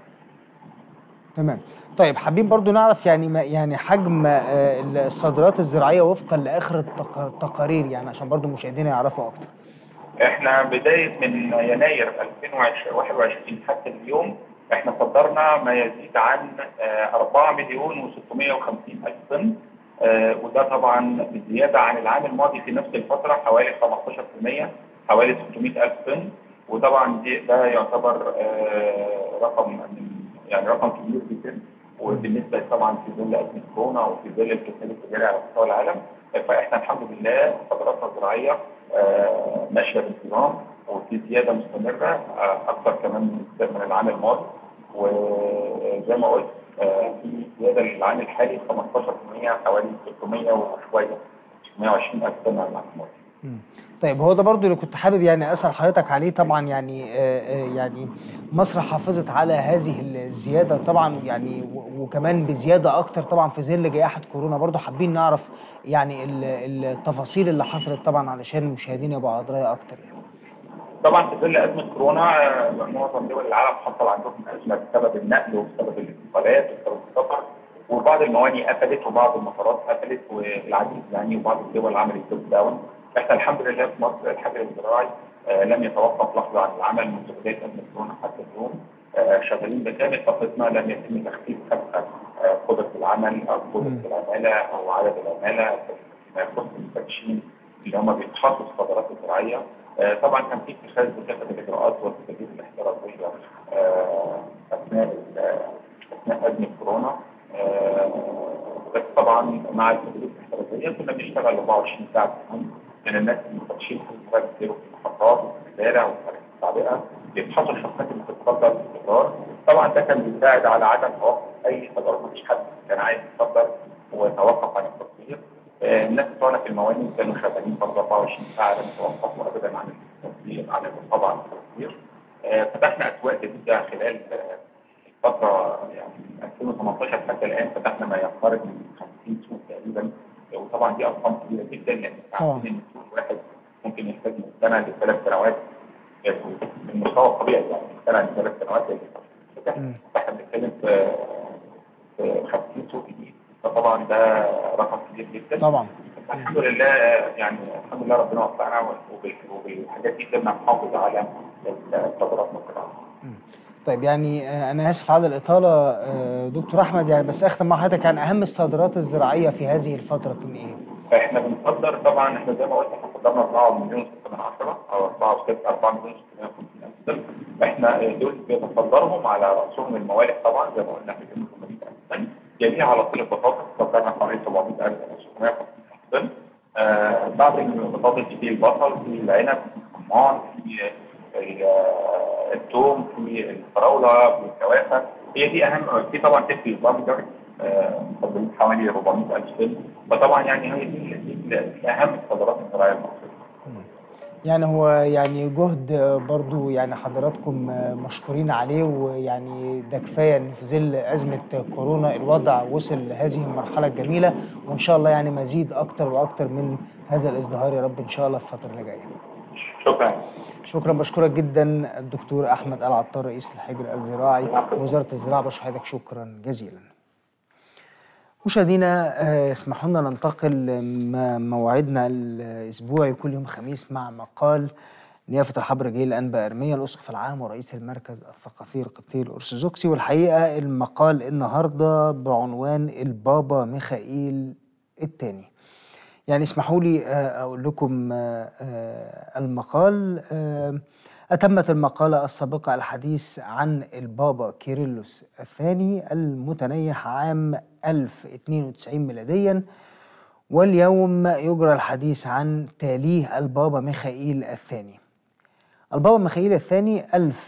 S1: تمام طيب حابين برضو نعرف يعني ما يعني حجم آه، الصادرات الزراعيه وفقا لاخر التق- التقارير يعني عشان برضو مشاهدينا يعرفوا اكتر
S9: احنا بدايه من يناير 2021 حتى اليوم احنا صدرنا ما يزيد عن آه، 4 مليون و650 الف طن آه، وده طبعا بزياده عن العام الماضي في نفس الفتره حوالي 15% حوالي 600 الف طن وطبعا دي ده يعتبر آه، رقم من يعني رقم كبير جدا وبالنسبه طبعا في ظل ازمه كورونا وفي ظل الكساد التجاري على مستوى العالم فاحنا الحمد لله صادراتنا الزراعيه آه، ماشيه بانتظام وفي زياده مستمره آه، اكثر كمان من من العام الماضي وزي ما قلت آه، في زياده للعام الحالي 15% حوالي 600 وشويه 620 الف طن على العام الماضي.
S1: مم. طيب هو ده برضو اللي كنت حابب يعني اسال حضرتك عليه طبعا يعني آه، آه، يعني مصر حافظت على هذه الزياده طبعا يعني و- وكمان بزياده اكتر طبعا في ظل جائحه كورونا برضو حابين نعرف يعني ال- التفاصيل اللي حصلت طبعا علشان المشاهدين يبقوا على درايه اكتر يعني.
S9: طبعا في ظل ازمه كورونا آه، معظم دول العالم حصل عندهم ازمه بسبب النقل وبسبب الانتقالات وبسبب السفر وبعض المواني قفلت وبعض المطارات قفلت والعديد يعني وبعض الدول عملت لوك داون احنا الحمد لله في مصر الحجر الزراعي آه، لم يتوقف لحظه عن العمل منذ بدايه ازمه كورونا حتى اليوم آه، شغالين بكامل طاقتنا لم يتم تخفيف حتى آه، قدره العمل او قدره العماله او عدد العماله فيما يخص المفتشين اللي هم بيفحصوا الصادرات الزراعيه آه، طبعا كان في اتخاذ بكافه الاجراءات والتدابير الاحترازيه آه، اثناء ال- اثناء ازمه كورونا آه، بس طبعا مع التدابير الاحترازيه كنا بنشتغل 24 ساعه في اليوم من الناس المفتشين في المراكز وفي المحطات وفي الشوارع وفي المراكز السابقه بيفحصوا الشخصيات اللي بتتصدر باستمرار طبعا ده كان بيساعد على عدم توقف اي صدرات مفيش حد كان عايز يتصدر وتوقف عن التصدير آه، الناس بتوعنا في المواني كانوا شغالين برضه 24 ساعه لم يتوقفوا ابدا عن التصدير عن الرقابه عن التصدير آه، فتحنا اسواق جديده خلال آه، الفتره يعني من 2018 حتى الان فتحنا ما يقارب من 50 سوق تقريبا وطبعا دي ارقام كبيره جدا لان
S1: طبعاً.
S9: عارفين ان السوق الواحد ممكن يحتاج من سنه لثلاث سنوات يعني من المستوى الطبيعي يعني من سنه لثلاث سنوات
S1: مم.
S9: احنا بنتكلم في في 50 سوق جديد فطبعا ده رقم كبير جدا
S1: طبعا
S9: الحمد لله يعني الحمد لله ربنا وفقنا وبال- وبالحاجات دي قدرنا نحافظ على الصادرات الزراعيه.
S1: طيب يعني آه، انا اسف على الاطاله آه، دكتور احمد يعني بس اختم مع حضرتك عن اهم الصادرات الزراعيه في هذه الفتره تكون ايه؟
S9: احنا بنصدر طبعا احنا زي ما قلت احنا صدرنا 4 مليون و6 من عشرة او 4 و6 4 مليون و650 الف طن احنا دول بنصدرهم على راسهم الموالح طبعا زي ما قلنا احنا كنا 800 الف طن يليها على طول البطاطس صدرنا حوالي 700 الف او 650 الف طن آه بعد البطاطس في البصل في العنب في الرمان في ال- آه، الثوم في الفراوله في الكوافه هي دي اهم في طبعا تفي البنجر آه، مصدرين حوالي 400 الف طن فطبعا يعني هي دي دي- دي اهم الصادرات الزراعيه المصريه
S1: يعني هو يعني جهد آه، برضو يعني حضراتكم آه، مشكورين عليه ويعني ده كفايه ان في ظل ازمه كورونا الوضع وصل لهذه المرحله الجميله وان شاء الله يعني مزيد اكتر واكتر من هذا الازدهار يا رب ان شاء الله في الفتره اللي جايه.
S9: شكرا
S1: شكرا بشكرك جدا الدكتور احمد العطار رئيس الحجر الزراعي وزاره الزراعه بشكر حضرتك شكرا جزيلا. مشاهدينا آه، اسمحوا لنا ننتقل م- موعدنا الاسبوعي كل يوم خميس مع مقال نيافه الحبر جيل انبا ارميا الاسقف العام ورئيس المركز الثقافي القبطي الارثوذكسي والحقيقه المقال النهارده بعنوان البابا ميخائيل الثاني. يعني اسمحوا لي آه، اقول لكم آه، آه، المقال آه، أتمت المقالة السابقة الحديث عن البابا كيرلس الثاني المتنيح عام 1092 ميلاديا واليوم يجرى الحديث عن تاليه البابا ميخائيل الثاني البابا ميخائيل الثاني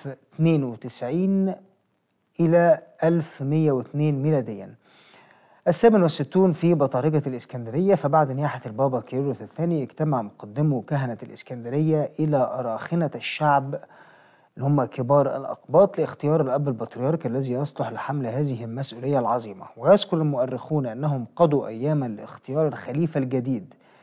S1: 1092 إلى 1102 ميلاديا الثامن والستون في بطارجة الإسكندرية فبعد نياحة البابا كيرلس الثاني اجتمع مقدمو كهنة الإسكندرية إلى أراخنة الشعب اللي هم كبار الأقباط لاختيار الأب البطريرك الذي يصلح لحمل هذه المسؤولية العظيمة ويذكر المؤرخون أنهم قضوا أياما لاختيار الخليفة الجديد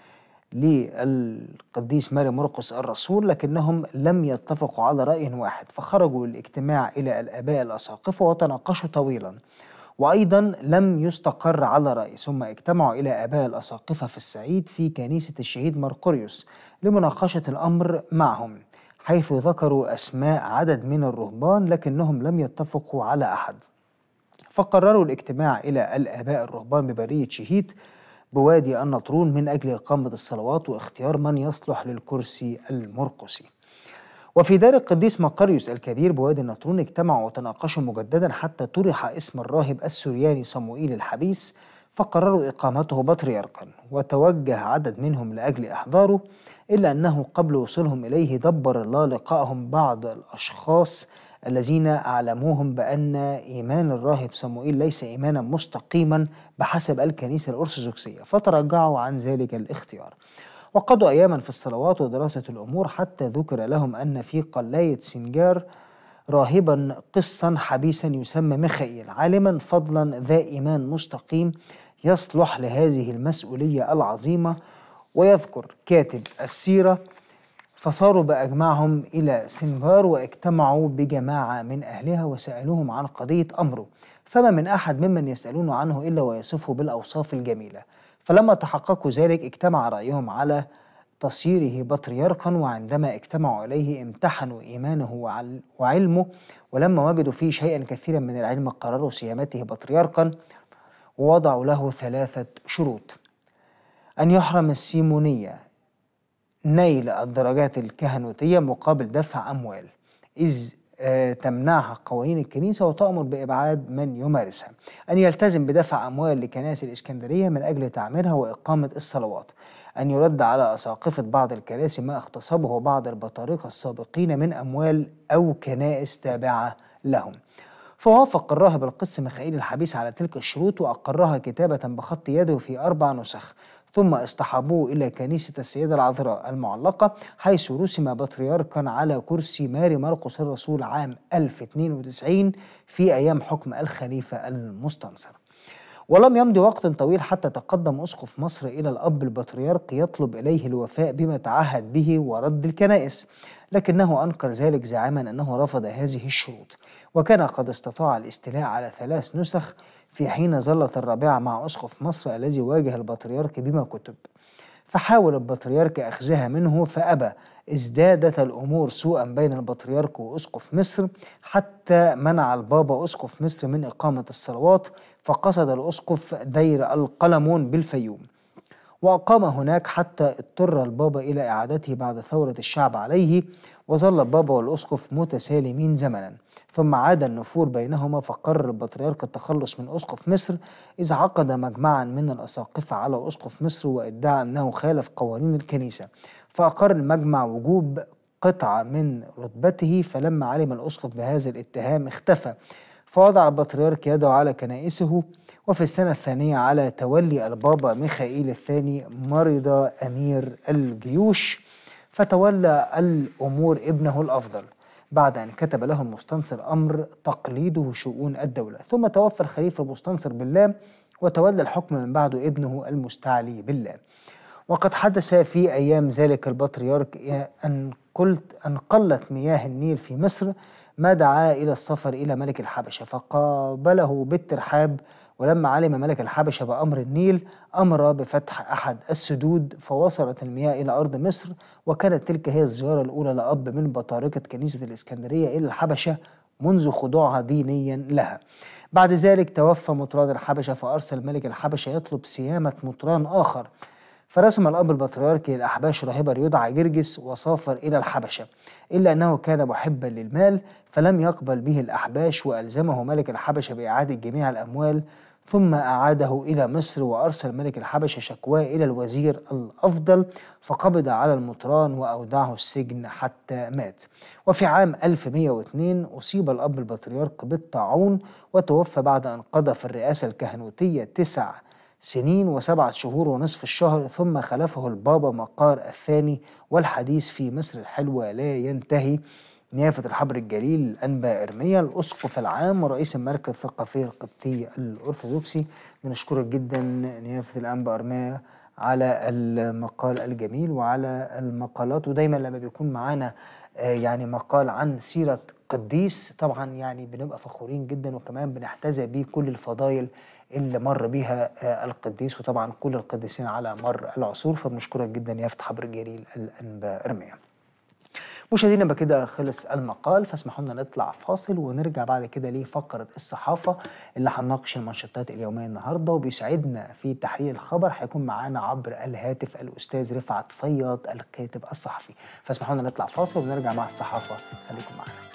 S1: للقديس ماري مرقس الرسول لكنهم لم يتفقوا على رأي واحد فخرجوا للاجتماع إلى الآباء الأساقفة وتناقشوا طويلا وأيضا لم يستقر على رأي ثم اجتمعوا إلى آباء الأساقفة في الصعيد في كنيسة الشهيد مرقريوس لمناقشة الأمر معهم حيث ذكروا أسماء عدد من الرهبان لكنهم لم يتفقوا على أحد فقرروا الاجتماع إلى الآباء الرهبان ببرية شهيد بوادي النطرون من أجل إقامة الصلوات واختيار من يصلح للكرسي المرقسي وفي دار القديس مقريوس الكبير بوادي النطرون اجتمعوا وتناقشوا مجددا حتى طرح اسم الراهب السورياني صموئيل الحبيس فقرروا إقامته بطريركا وتوجه عدد منهم لأجل إحضاره إلا أنه قبل وصولهم إليه دبر الله لقائهم بعض الأشخاص الذين أعلموهم بأن إيمان الراهب صموئيل ليس إيمانا مستقيما بحسب الكنيسة الأرثوذكسية فترجعوا عن ذلك الاختيار وقضوا أياما في الصلوات ودراسة الأمور حتى ذكر لهم أن في قلاية سنجار راهبا قسا حبيسا يسمى ميخائيل عالما فضلا ذا إيمان مستقيم يصلح لهذه المسؤولية العظيمة ويذكر كاتب السيرة فصاروا بأجمعهم إلى سنجار واجتمعوا بجماعة من أهلها وسألوهم عن قضية أمره فما من أحد ممن يسألون عنه إلا ويصفه بالأوصاف الجميلة فلما تحققوا ذلك اجتمع رأيهم على تصييره بطريركا وعندما اجتمعوا إليه امتحنوا إيمانه وعل- وعلمه ولما وجدوا فيه شيئا كثيرا من العلم قرروا صيامته بطريركا ووضعوا له ثلاثة شروط أن يحرم السيمونية نيل الدرجات الكهنوتية مقابل دفع أموال إذ آه، تمنعها قوانين الكنيسة وتأمر بإبعاد من يمارسها أن يلتزم بدفع أموال لكنائس الإسكندرية من أجل تعميرها وإقامة الصلوات أن يرد على أساقفة بعض الكراسي ما اغتصبه بعض البطارقة السابقين من أموال أو كنائس تابعة لهم فوافق الراهب القس ميخائيل الحبيس على تلك الشروط وأقرها كتابة بخط يده في أربع نسخ ثم اصطحبوه إلى كنيسة السيدة العذراء المعلقة حيث رسم بطريركا على كرسي ماري مرقس الرسول عام 1092 في أيام حكم الخليفة المستنصر ولم يمضي وقت طويل حتى تقدم أسقف مصر إلى الأب البطريرك يطلب إليه الوفاء بما تعهد به ورد الكنائس لكنه أنكر ذلك زاعما أنه رفض هذه الشروط وكان قد استطاع الاستيلاء على ثلاث نسخ في حين ظلت الرابعة مع أسقف مصر الذي واجه البطريرك بما كتب فحاول البطريرك أخذها منه فأبى ازدادت الأمور سوءا بين البطريرك وأسقف مصر حتى منع البابا أسقف مصر من إقامة الصلوات فقصد الأسقف دير القلمون بالفيوم وأقام هناك حتى اضطر البابا إلى إعادته بعد ثورة الشعب عليه وظل البابا والأسقف متسالمين زمنا ثم عاد النفور بينهما فقرر البطريرك التخلص من أسقف مصر إذ عقد مجمعا من الأساقفة على أسقف مصر وادعى أنه خالف قوانين الكنيسة فأقر المجمع وجوب قطعة من رتبته فلما علم الأسقف بهذا الاتهام اختفى فوضع البطريرك يده على كنائسه وفي السنة الثانية على تولي البابا ميخائيل الثاني مرض أمير الجيوش فتولى الأمور ابنه الأفضل بعد أن كتب له المستنصر أمر تقليده شؤون الدولة ثم توفى الخليفة المستنصر بالله وتولى الحكم من بعده ابنه المستعلي بالله وقد حدث في أيام ذلك البطريرك أن قلت أن قلت مياه النيل في مصر ما دعا إلى السفر إلى ملك الحبشة فقابله بالترحاب ولما علم ملك الحبشة بأمر النيل أمر بفتح أحد السدود فوصلت المياه إلى أرض مصر وكانت تلك هي الزيارة الأولى لأب من بطاركة كنيسة الإسكندرية إلى الحبشة منذ خضوعها دينيا لها بعد ذلك توفى مطران الحبشة فأرسل ملك الحبشة يطلب صيامة مطران آخر فرسم الأب البطريركي للأحباش راهبا يدعى جرجس وسافر إلى الحبشة إلا أنه كان محبا للمال فلم يقبل به الأحباش وألزمه ملك الحبشة بإعادة جميع الأموال ثم أعاده إلى مصر وأرسل ملك الحبشة شكواه إلى الوزير الأفضل فقبض على المطران وأودعه السجن حتى مات وفي عام 1102 أصيب الأب البطريرك بالطاعون وتوفى بعد أن قضى في الرئاسة الكهنوتية تسع سنين وسبعة شهور ونصف الشهر ثم خلفه البابا مقار الثاني والحديث في مصر الحلوة لا ينتهي نيافة الحبر الجليل الأنبا إرميا الأسقف العام ورئيس المركز الثقافي القبطي الأرثوذكسي بنشكرك جدا نيافة الأنبا إرميا على المقال الجميل وعلى المقالات ودايما لما بيكون معانا آه، يعني مقال عن سيرة قديس طبعا يعني بنبقى فخورين جدا وكمان بنحتذى بيه كل الفضائل اللي مر بيها آه، القديس وطبعا كل القديسين على مر العصور فبنشكرك جدا يا فتح حبر الجليل الأنبا إرميا مشاهدينا بكده خلص المقال فاسمحوا لنا نطلع فاصل ونرجع بعد كده لفقرة الصحافة اللي هنناقش المنشطات اليومية النهاردة وبيساعدنا في تحليل الخبر هيكون معانا عبر الهاتف الأستاذ رفعت فياض الكاتب الصحفي فاسمحوا لنا نطلع فاصل ونرجع مع الصحافة خليكم معانا